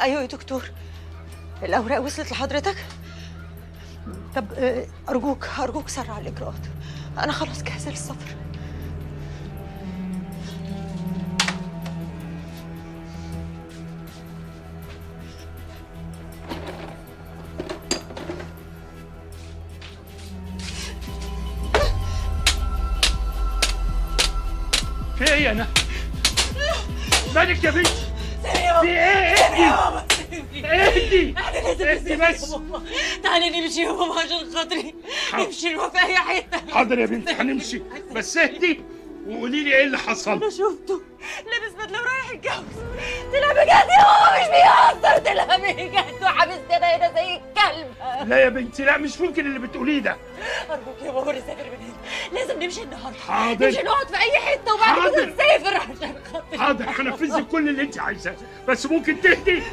ايوه يا دكتور الاوراق وصلت لحضرتك طب آه، ارجوك ارجوك سرع الاجراءات انا خلاص جاهزه للسفر في ايه انا مالك يا بنت في ايه اهدي اهدي اهدي بس تعالي نمشي يا ماما عشان خاطري حاضر. نمشي نروح في اي حته حاضر يا بنتي هنمشي بس اهدي وقولي لي ايه اللي حصل انا شفته لابس بدله ورايح يتجوز طلع بجد يا ماما مش بيهزر طلع بجد وحبستنا هنا زي الكلب لا يا بنتي لا مش ممكن اللي بتقوليه ده ارجوك يا ماما نسافر من هنا لازم نمشي النهارده حاضر. نمشي نقعد في اي حته وبعد كده حاضر. نسافر عشان خاطري حاضر هنفذ لك كل اللي انت عايزاه بس ممكن تهدي